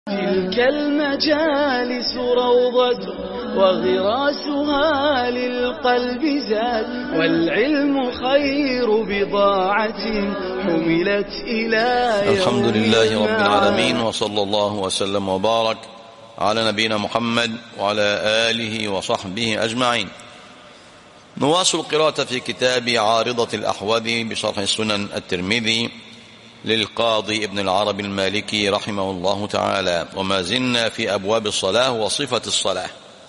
تلك المجالس روضة وغراسها للقلب زاد والعلم خير بضاعة حملت إلى يوم الحمد لله رب المعاد. العالمين وصلى الله وسلم وبارك على نبينا محمد وعلى آله وصحبه أجمعين نواصل القراءة في كتاب عارضة الأحوذي بشرح السنن الترمذي للقاضي ابن العربي المالكي رحمه الله تعالى وما زلنا في أبواب الصلاة وصفة الصلاة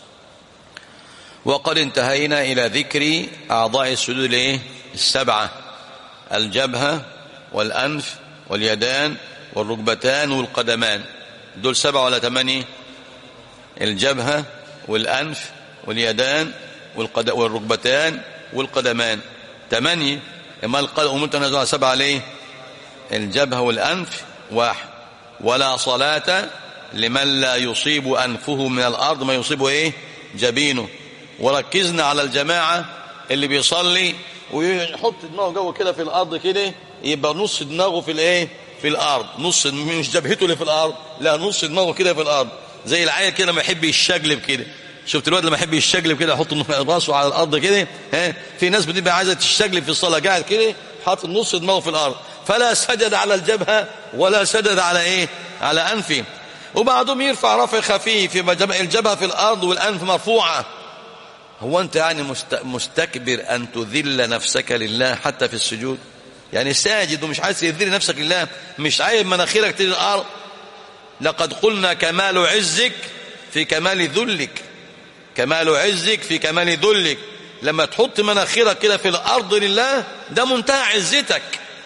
وقد انتهينا إلى ذكر أعضاء السجود الإيه؟ السبعة الجبهة والأنف واليدان والركبتان والقدمان دول سبعة ولا ثمانية الجبهة والأنف واليدان والقد... والركبتان والقدمان ثمانية إما القد... أمرت أن أزوها سبعة ليه الجبهة والأنف واحد ولا صلاة لمن لا يصيب أنفه من الأرض ما يصيب إيه جبينه وركزنا على الجماعة اللي بيصلي ويحط دماغه جوه كده في الأرض كده يبقى نص دماغه في الإيه في الأرض نص مش جبهته اللي في الأرض لا نص دماغه كده في الأرض زي العيل كده لما يحب يشقلب كده شفت الواد لما يحب يشقلب كده يحط راسه على الارض كده ها في ناس بتبقى عايزه تشقلب في الصلاه قاعد كده حاطط نص دماغه في الارض فلا سجد على الجبهه ولا سجد على ايه على انفه وبعضهم يرفع رفع خفيف يبقى الجبهه في الارض والانف مرفوعه هو انت يعني مست- مستكبر ان تذل نفسك لله حتى في السجود يعني ساجد ومش عايز تذل نفسك لله مش عايز مناخيرك تيجي الارض لقد قلنا كمال عزك في كمال ذلك كمال عزك في كمال ذلك لما تحط مناخيرك كده في الارض لله ده منتهى عزتك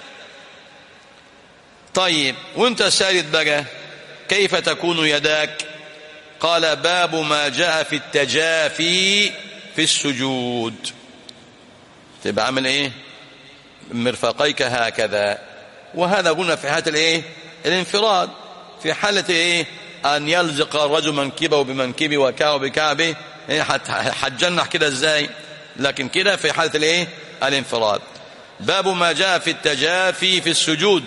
طيب وانت ساجد بقى كيف تكون يداك قال باب ما جاء في التجافي في السجود تبقى عامل ايه مرفقيك هكذا وهذا قلنا في حالة الايه الانفراد في حالة ايه ان يلزق الرجل منكبه بمنكبه وكعبه بكعبه إيه هت- هتجنح كده ازاي لكن كده في حالة الايه الانفراد باب ما جاء في التجافي في السجود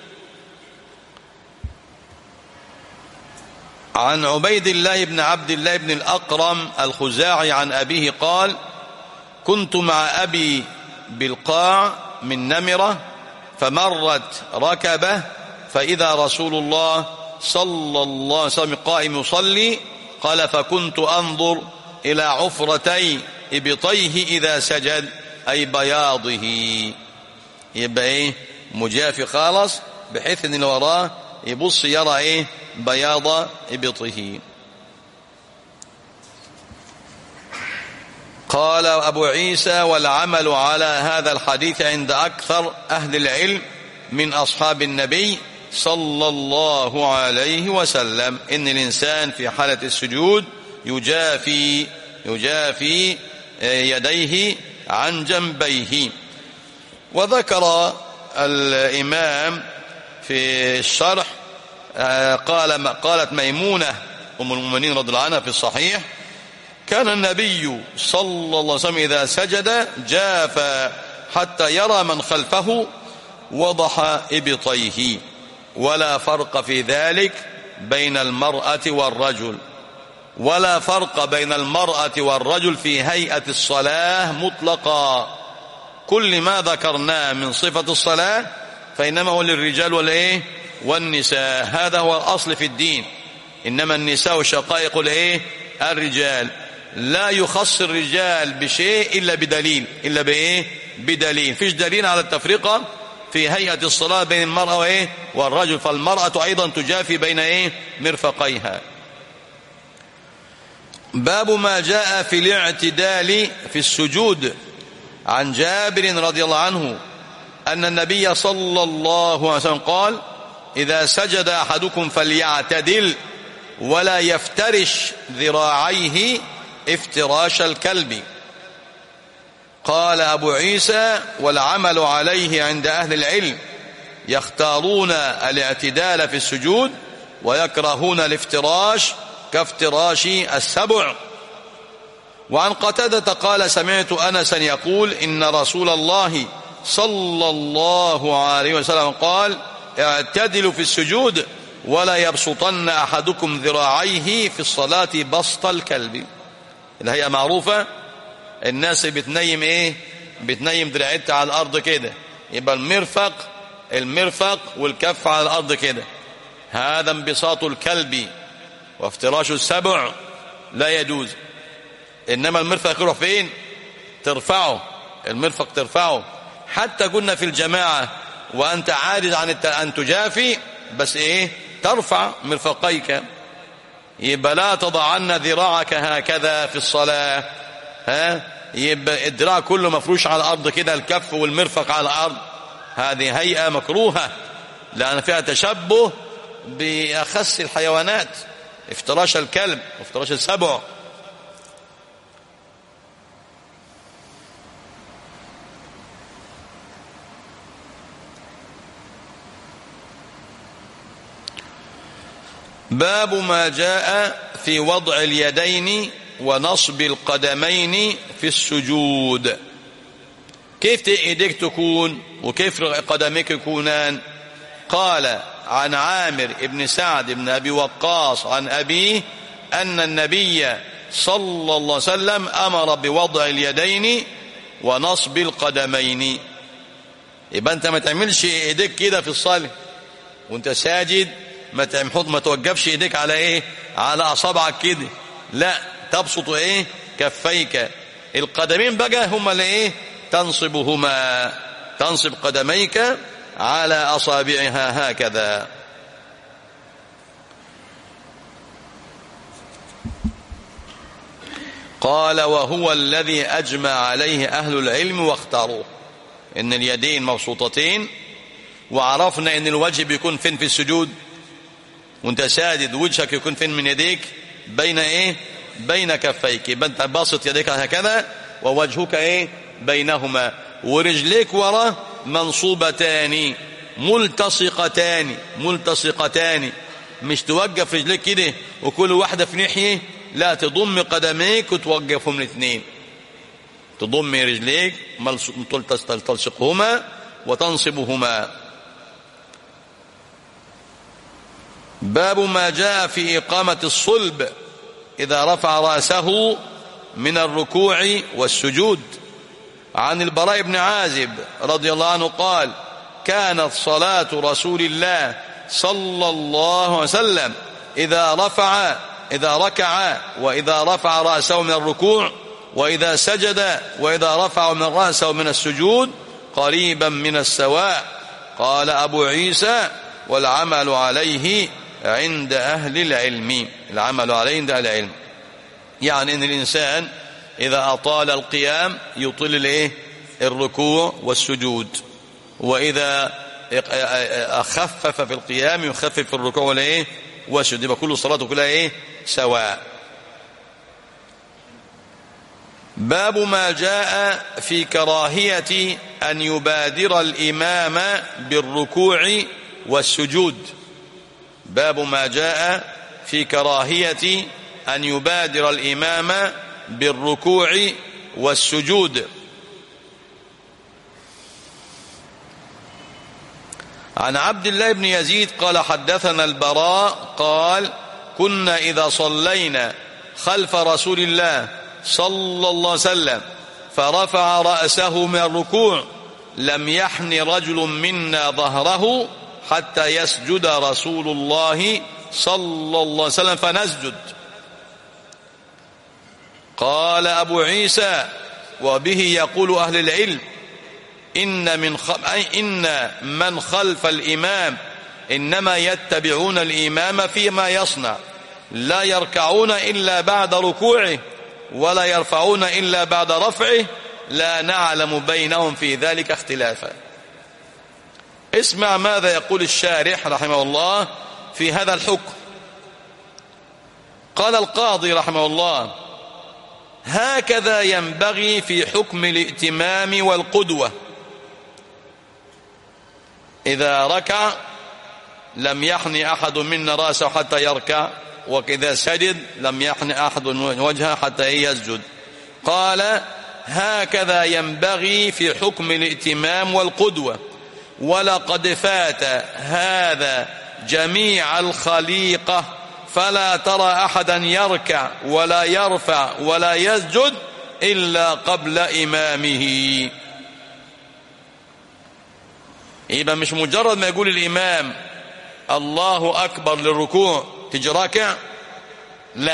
عن عبيد الله بن عبد الله بن الأقرم الخزاعي عن أبيه قال كنت مع أبي بالقاع من نمرة فمرت ركبة فإذا رسول الله صلى الله عليه وسلم قائم يصلي قال فكنت أنظر إلى عفرتي إبطيه إذا سجد أي بياضه يبقى إيه مجافي خالص بحيث ان اللي وراه يبص يرى ايه بياض ابطه قال ابو عيسى والعمل على هذا الحديث عند اكثر اهل العلم من اصحاب النبي صلى الله عليه وسلم ان الانسان في حاله السجود يجافي يجافي يديه عن جنبيه وذكر الإمام في الشرح آه، قال قالت ميمونة أم المؤمنين رضي الله عنها في الصحيح كان النبي صلى الله عليه وسلم إذا سجد جاف حتى يرى من خلفه وضح إبطيه ولا فرق في ذلك بين المرأة والرجل ولا فرق بين المرأة والرجل في هيئة الصلاة مطلقا كل ما ذكرناه من صفة الصلاة فإنما هو للرجال والإيه والنساء هذا هو الأصل في الدين إنما النساء شقائق الإيه الرجال لا يخص الرجال بشيء إلا بدليل إلا بإيه بدليل فيش دليل على التفرقة في هيئة الصلاة بين المرأة وإيه والرجل فالمرأة أيضا تجافي بين إيه مرفقيها باب ما جاء في الاعتدال في السجود عن جابر رضي الله عنه أن النبي صلى الله عليه وسلم قال إذا سجد أحدكم فليعتدل ولا يفترش ذراعيه افتراش الكلب قال أبو عيسى والعمل عليه عند أهل العلم يختارون الاعتدال في السجود ويكرهون الافتراش كافتراش السبع وعن قتادة قال سمعت أنسا يقول إن رسول الله صلى الله عليه وسلم قال اعتدلوا في السجود ولا يبسطن أحدكم ذراعيه في الصلاة بسط الكلب الهيئة معروفة الناس بتنيم ايه بتنيم دراعتها على الأرض كده يبقى المرفق المرفق والكف على الأرض كده هذا انبساط الكلب وافتراش السبع لا يجوز إنما المرفق يروح فين ترفعه المرفق ترفعه حتى كنا في الجماعة وأنت عاجز عن أن تجافي بس إيه ترفع مرفقيك يبقى لا تضعن ذراعك هكذا في الصلاة ها يبقى الذراع كله مفروش على الأرض كده الكف والمرفق على الأرض هذه هيئة مكروهة لأن فيها تشبه بأخس الحيوانات افتراش الكلب وافتراش السبع باب ما جاء في وضع اليدين ونصب القدمين في السجود كيف ايديك تكون وكيف قدميك يكونان قال عن عامر بن سعد بن ابي وقاص عن ابيه ان النبي صلى الله عليه وسلم امر بوضع اليدين ونصب القدمين يبقى انت ما تعملش ايديك كده في الصلاه وانت ساجد ما تحط ما توقفش ايديك على ايه على اصابعك كده لا تبسط ايه كفيك القدمين بقى هما اللي ايه تنصبهما تنصب قدميك على اصابعها هكذا قال وهو الذي اجمع عليه اهل العلم واختاروه ان اليدين مبسوطتين وعرفنا ان الوجه بيكون فين في السجود وانت ساجد وجهك يكون فين من يديك بين ايه بين كفيك يبقى انت باسط يديك هكذا ووجهك ايه بينهما ورجليك ورا منصوبتان ملتصقتان ملتصقتان مش توقف رجليك كده وكل واحده في ناحيه لا تضم قدميك وتوقفهم الاثنين تضم رجليك تلصقهما وتنصبهما باب ما جاء في إقامة الصلب إذا رفع رأسه من الركوع والسجود عن البراء بن عازب رضي الله عنه قال كانت صلاة رسول الله صلى الله عليه وسلم إذا رفع إذا ركع وإذا رفع رأسه من الركوع وإذا سجد وإذا رفع من رأسه من السجود قريبا من السواء قال أبو عيسى والعمل عليه عند أهل العلم العمل عليه عند أهل العلم يعني أن الإنسان إذا أطال القيام يطيل الايه الركوع والسجود وإذا خفف في القيام يخفف في الركوع والايه والسجود يبقى كل صلاته كلها ايه سواء باب ما جاء في كراهية أن يبادر الإمام بالركوع والسجود باب ما جاء في كراهية أن يبادر الإمام بالركوع والسجود عن عبد الله بن يزيد قال حدثنا البراء قال كنا إذا صلينا خلف رسول الله صلى الله عليه وسلم فرفع رأسه من الركوع لم يحن رجل منا ظهره حتى يسجد رسول الله صلى الله عليه وسلم فنسجد قال أبو عيسى وبه يقول أهل العلم إن من أي إن من خلف الإمام إنما يتبعون الإمام فيما يصنع لا يركعون إلا بعد ركوعه ولا يرفعون إلا بعد رفعه لا نعلم بينهم في ذلك اختلافا اسمع ماذا يقول الشارح رحمه الله في هذا الحكم قال القاضي رحمه الله هكذا ينبغي في حكم الائتمام والقدوة إذا ركع لم يحن أحد منا رأسه حتى يركع وإذا سجد لم يحن أحد وجهه حتى يسجد قال هكذا ينبغي في حكم الائتمام والقدوة ولقد فات هذا جميع الخليقة فلا ترى أحدا يركع ولا يرفع ولا يسجد إلا قبل إمامه يبقى مش مجرد ما يقول الإمام الله أكبر للركوع تجي راكع لا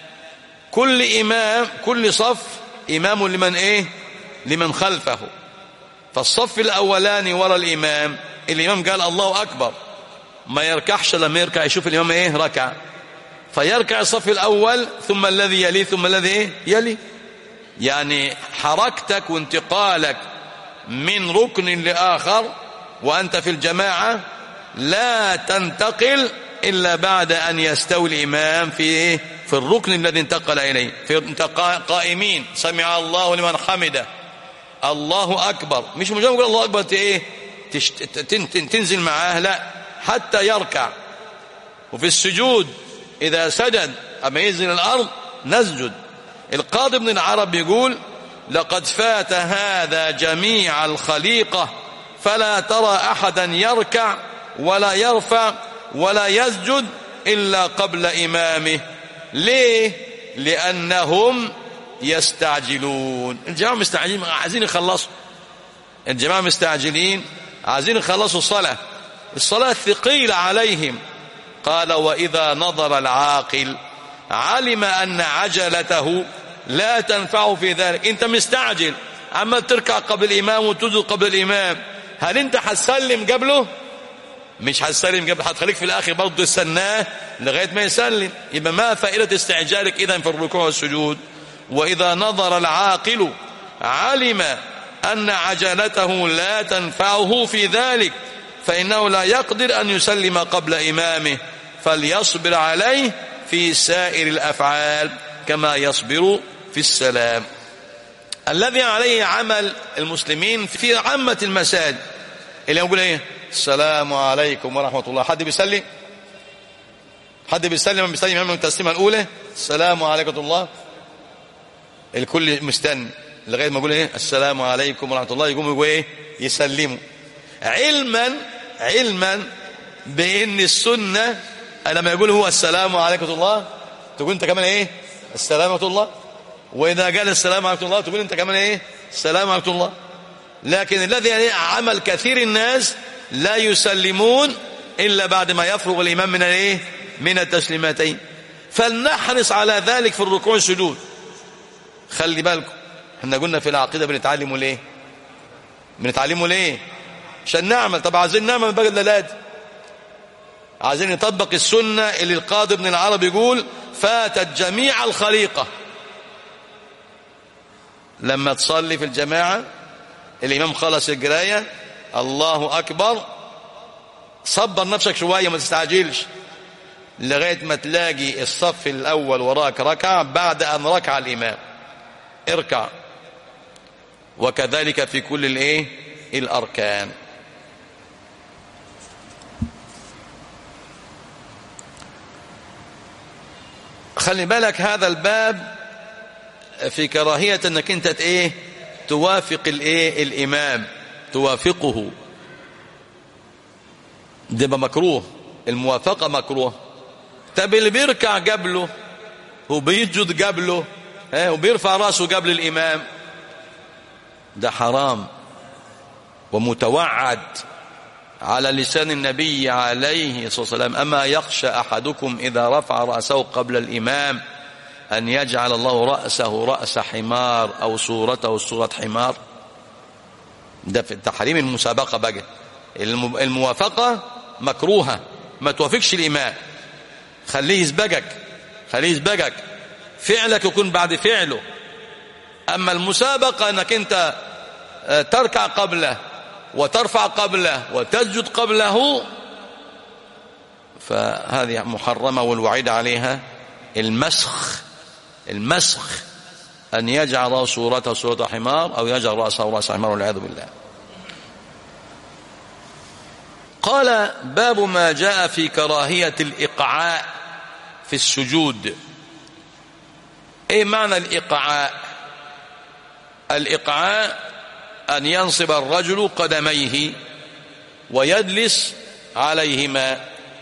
كل إمام كل صف إمام لمن إيه لمن خلفه فالصف الأولاني وراء الإمام الإمام قال الله أكبر ما يركعش لما يركع يشوف الإمام إيه ركع فيركع الصف الأول ثم الذي يلي ثم الذي إيه يلي يعني حركتك وانتقالك من ركن لآخر وأنت في الجماعة لا تنتقل إلا بعد أن يستوي الإمام في في الركن الذي انتقل إليه في قائمين سمع الله لمن حمده الله أكبر مش مجرد الله أكبر إيه تشت... تنزل معاه لا حتى يركع وفي السجود إذا سجد أما ينزل الأرض نسجد القاضي ابن العرب يقول لقد فات هذا جميع الخليقة فلا ترى أحدا يركع ولا يرفع ولا يسجد إلا قبل إمامه ليه لأنهم يستعجلون الجماعة مستعجلين عايزين يخلصوا الجماعة مستعجلين عايزين يخلصوا الصلاة الصلاة ثقيلة عليهم قال وإذا نظر العاقل علم أن عجلته لا تنفعه في ذلك انت مستعجل عمال تركع قبل الإمام وتسجد قبل الإمام هل انت هتسلم قبله مش هتسلم قبل هتخليك في الآخر برضه تستناه لغاية ما يسلم يبقى ما فائدة استعجالك إذا في الركوع والسجود وإذا نظر العاقل علم أن عجلته لا تنفعه في ذلك فإنه لا يقدر أن يسلم قبل إمامه فليصبر عليه في سائر الأفعال كما يصبر في السلام الذي عليه عمل المسلمين في عامة المساجد اللي يقول ايه السلام عليكم ورحمة الله حد بيسلم حد بيسلم من بيسلم من التسليمة الأولى السلام عليكم ورحمة الله الكل مستني لغاية ما يقول ايه السلام عليكم ورحمة الله يقوم يقول ايه يسلموا علما علما بان السنة لما يقول هو السلام عليكم ورحمة الله تقول انت كمان ايه السلام ورحمة الله واذا قال السلام عليكم الله تقول انت كمان ايه السلام عليكم الله لكن الذي يعني عمل كثير الناس لا يسلمون الا بعد ما يفرغ الامام من الايه من التسليماتين فلنحرص على ذلك في الركوع والسجود خلي بالكم احنا قلنا في العقيده بنتعلموا ليه بنتعلموا ليه عشان نعمل طب عايزين نعمل بقى الدلالات عايزين نطبق السنه اللي القاضي ابن العرب يقول فاتت جميع الخليقه لما تصلي في الجماعه الامام خلص القرايه الله اكبر صبر نفسك شويه ما تستعجلش لغايه ما تلاقي الصف الاول وراك ركع بعد ان ركع الامام اركع وكذلك في كل الايه الاركان خلي بالك هذا الباب في كراهيه انك انت ايه توافق الايه الامام توافقه ده مكروه الموافقه مكروه طب اللي بيركع قبله وبيسجد قبله ها وبيرفع راسه قبل الامام ده حرام ومتوعد على لسان النبي عليه الصلاه والسلام اما يخشى احدكم اذا رفع راسه قبل الامام ان يجعل الله راسه راس حمار او صورته صوره حمار ده في تحريم المسابقه بقى الموافقه مكروهه ما توافقش الامام خليه يسبقك خليه يسبقك فعلك يكون بعد فعله أما المسابقة أنك أنت تركع قبله وترفع قبله وتسجد قبله فهذه محرمة والوعيد عليها المسخ المسخ أن يجعل صورته صورة حمار أو يجعل رأسه رأس حمار والعياذ بالله قال باب ما جاء في كراهية الإقعاء في السجود ايه معنى الاقعاء الاقعاء ان ينصب الرجل قدميه ويجلس عليهما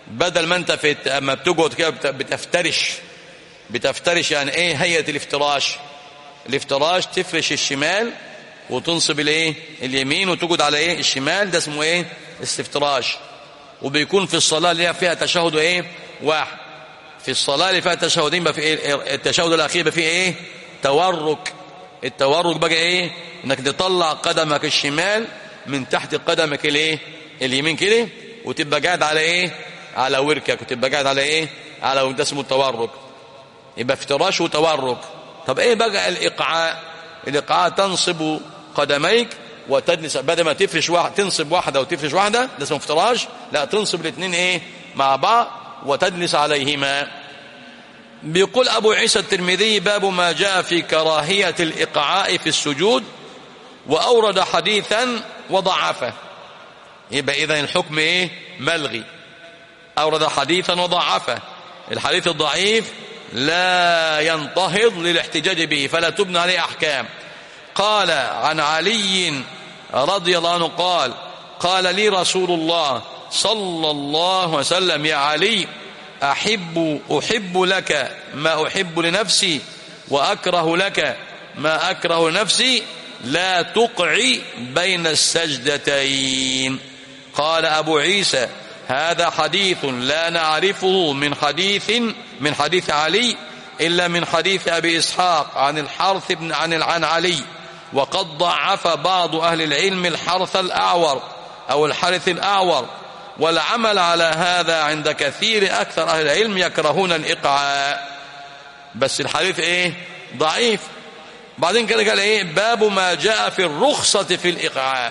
بدل ما انت في اما بتقعد كده بت- بتفترش بتفترش يعني ايه هيئه الافتراش الافتراش تفرش الشمال وتنصب الايه اليمين وتقعد على ايه الشمال ده اسمه ايه استفتراش وبيكون في الصلاه اللي هي فيها تشهد ايه واحد في الصلاه اللي فيها تشهدين بقى في ايه التشهد الاخير بقى فيه ايه تورك التورك بقى ايه انك تطلع قدمك الشمال من تحت قدمك الايه اليمين كده وتبقى قاعد على ايه على وركك وتبقى قاعد على ايه على ده اسمه التورك يبقى افتراش وتورك طب ايه بقى الايقاع الايقاع تنصب قدميك وتجلس بدل ما تفرش واحد تنصب واحده وتفرش واحده ده اسمه افتراش لا تنصب الاثنين ايه مع بعض وتجلس عليهما بيقول ابو عيسى الترمذي باب ما جاء في كراهيه الايقاع في السجود واورد حديثا وضعفه يبقى اذا الحكم ايه ملغي اورد حديثا وضعفه الحديث الضعيف لا ينتهض للاحتجاج به فلا تبنى عليه احكام قال عن علي رضي الله عنه قال قال لي رسول الله صلى الله عليه وسلم يا علي احب احب لك ما احب لنفسي واكره لك ما اكره لنفسي لا تقعي بين السجدتين قال ابو عيسى هذا حديث لا نعرفه من حديث من حديث علي الا من حديث ابي اسحاق عن الحرث بن عن عن علي وقد ضعف بعض اهل العلم الحرث الاعور او الحرث الاعور والعمل على هذا عند كثير اكثر اهل العلم يكرهون الاقعاء بس الحديث ايه ضعيف بعدين كده قال ايه باب ما جاء في الرخصه في الاقعاء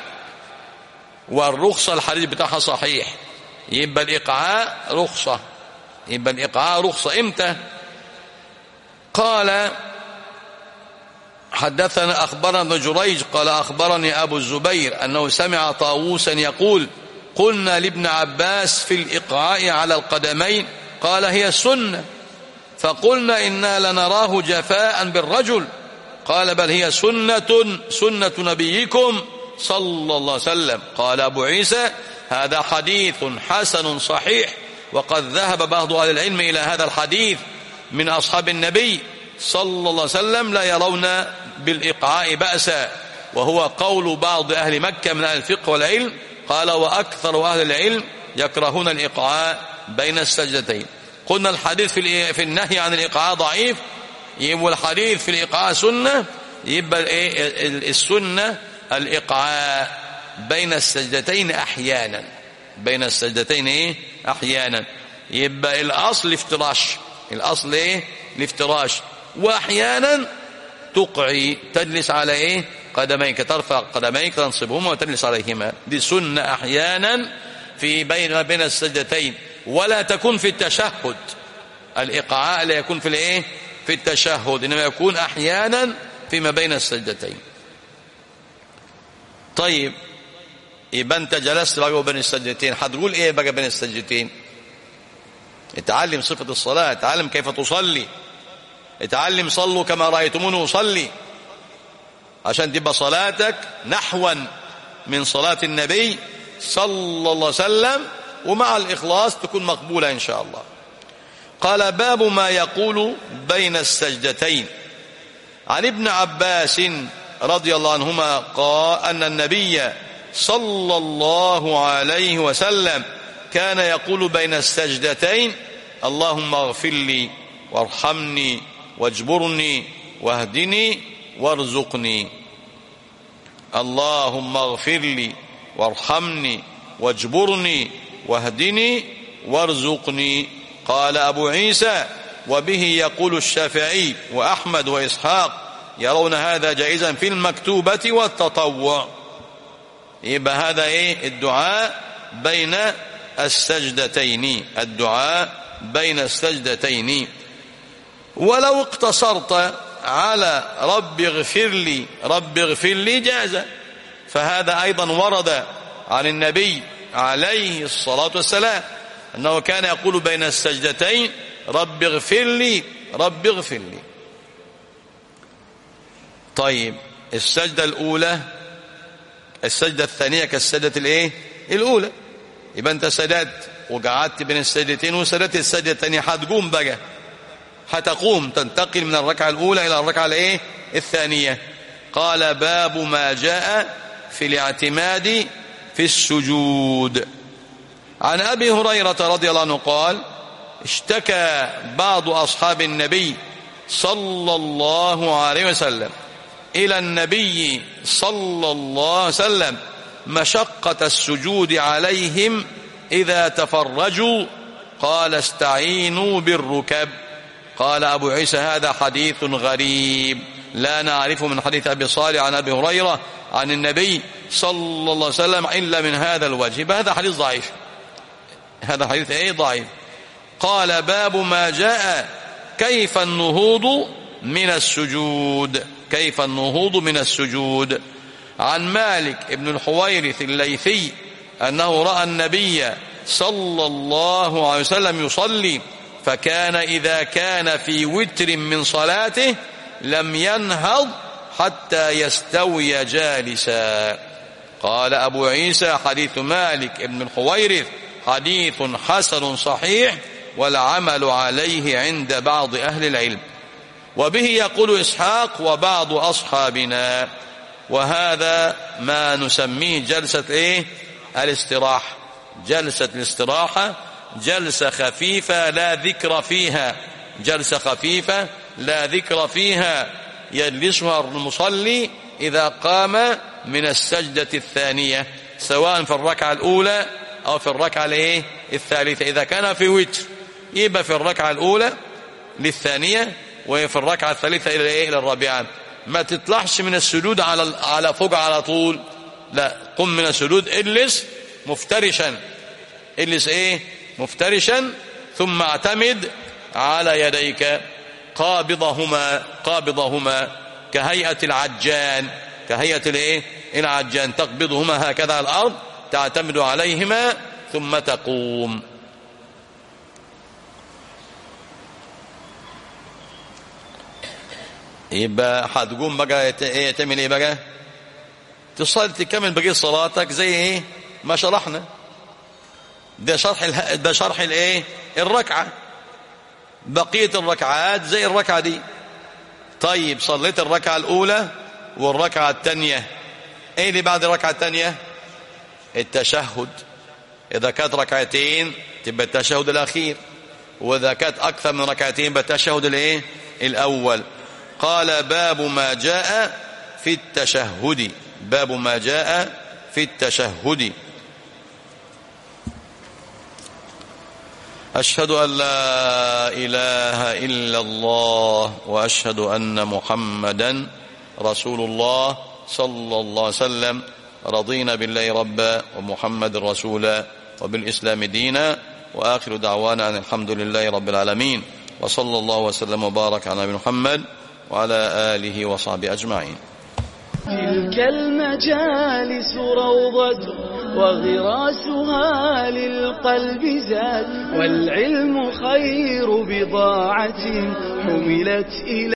والرخصه الحديث بتاعها صحيح يبقى الاقعاء رخصه يبقى الاقعاء رخصه امتى قال حدثنا أخبرنا ابن جريج قال أخبرني أبو الزبير أنه سمع طاووسا يقول قلنا لابن عباس في الإقعاء على القدمين قال هي السنة فقلنا إنا لنراه جفاء بالرجل قال بل هي سنة سنة نبيكم صلى الله عليه وسلم قال أبو عيسى هذا حديث حسن صحيح وقد ذهب بعض أهل العلم إلى هذا الحديث من أصحاب النبي صلى الله عليه وسلم لا يرون بالإقعاء بأسا وهو قول بعض أهل مكة من أهل الفقه والعلم قال وأكثر أهل العلم يكرهون الإقعاء بين السجدتين قلنا الحديث في في النهي عن الإقعاء ضعيف يبقى الحديث في الإقعاء سنة يبقى السنة الإقعاء بين السجدتين أحيانا بين السجدتين إيه أحيانا يبقى الأصل افتراش الأصل إيه الافتراش واحيانا تقعي تجلس على ايه قدميك ترفع قدميك تنصبهما وتجلس عليهما دي سنه احيانا في بين بين السجدتين ولا تكون في التشهد الايقاع لا يكون في الايه في التشهد انما يكون احيانا فيما بين السجدتين طيب يبقى انت جلست بقى بين السجدتين هتقول ايه بقى بين السجدتين اتعلم صفه الصلاه اتعلم كيف تصلي اتعلم صلوا كما رأيتموني أصلي عشان تبقى صلاتك نحوا من صلاة النبي صلى الله عليه وسلم ومع الإخلاص تكون مقبولة إن شاء الله قال باب ما يقول بين السجدتين عن ابن عباس رضي الله عنهما قال أن النبي صلى الله عليه وسلم كان يقول بين السجدتين اللهم اغفر لي وارحمني واجبرني واهدني وارزقني اللهم اغفر لي وارحمني واجبرني واهدني وارزقني قال ابو عيسى وبه يقول الشافعي واحمد واسحاق يرون هذا جائزا في المكتوبه والتطوع يبقى هذا ايه الدعاء بين السجدتين الدعاء بين السجدتين ولو اقتصرت على رب اغفر لي رب اغفر لي جاز فهذا ايضا ورد عن النبي عليه الصلاه والسلام انه كان يقول بين السجدتين رب اغفر لي رب اغفر لي طيب السجده الاولى السجده الثانيه كالسجده الايه الاولى يبقى انت سجدت وقعدت بين السجدتين وسجدت السجدة الثانية هتقوم بقى هتقوم تنتقل من الركعة الأولى إلى الركعة الإيه الثانية قال باب ما جاء في الاعتماد في السجود عن أبي هريرة رضي الله عنه قال اشتكى بعض أصحاب النبي صلى الله عليه وسلم إلى النبي صلى الله عليه وسلم مشقة السجود عليهم إذا تفرجوا قال استعينوا بالركب قال أبو عيسى هذا حديث غريب لا نعرفه من حديث أبي صالح عن أبي هريرة عن النبي صلى الله عليه وسلم إلا من هذا الوجه هذا حديث ضعيف هذا حديث ايه ضعيف قال باب ما جاء كيف النهوض من السجود كيف النهوض من السجود عن مالك ابن الحويرث الليثي أنه رأى النبي صلى الله عليه وسلم يصلي فكان إذا كان في وتر من صلاته لم ينهض حتى يستوي جالسا قال أبو عيسى حديث مالك ابن الحويرث حديث حسن صحيح والعمل عليه عند بعض أهل العلم وبه يقول إسحاق وبعض أصحابنا وهذا ما نسميه جلسة إيه الاستراحة جلسة الاستراحة جلسة خفيفة لا ذكر فيها جلسة خفيفة لا ذكر فيها يجلسها المصلي إذا قام من السجدة الثانية سواء في الركعة الأولى أو في الركعة الايه الثالثة إذا كان في وتر يبقى في الركعة الأولى للثانية وفي الركعة الثالثة إلى الايه إلى الرابعة ما تطلعش من السجود على على فوق على طول لا قم من السجود اجلس مفترشا اجلس ايه مفترشا ثم اعتمد على يديك قابضهما قابضهما كهيئة العجان كهيئة الايه العجان تقبضهما هكذا على الأرض تعتمد عليهما ثم تقوم يبقى هتقوم بقى ايه تعمل ايه بقى تصلي تكمل بقيه صلاتك زي ايه ما شرحنا ده شرح اله... ده شرح الايه الركعه بقيه الركعات زي الركعه دي طيب صليت الركعه الاولى والركعه الثانيه ايه اللي بعد الركعه الثانيه التشهد إذا كانت ركعتين تبقى التشهد الأخير وإذا كانت أكثر من ركعتين يبقى التشهد الإيه؟ الأول قال باب ما جاء في التشهد باب ما جاء في التشهد أشهد أن لا إله إلا الله وأشهد أن محمدا رسول الله صلى الله عليه وسلم رضينا بالله ربا ومحمد رسولا وبالإسلام دينا وآخر دعوانا أن الحمد لله رب العالمين وصلى الله وسلم وبارك على محمد وعلى آله وصحبه أجمعين تلك المجالس روضة وغراسها للقلب زاد والعلم خير بضاعة حملت إلى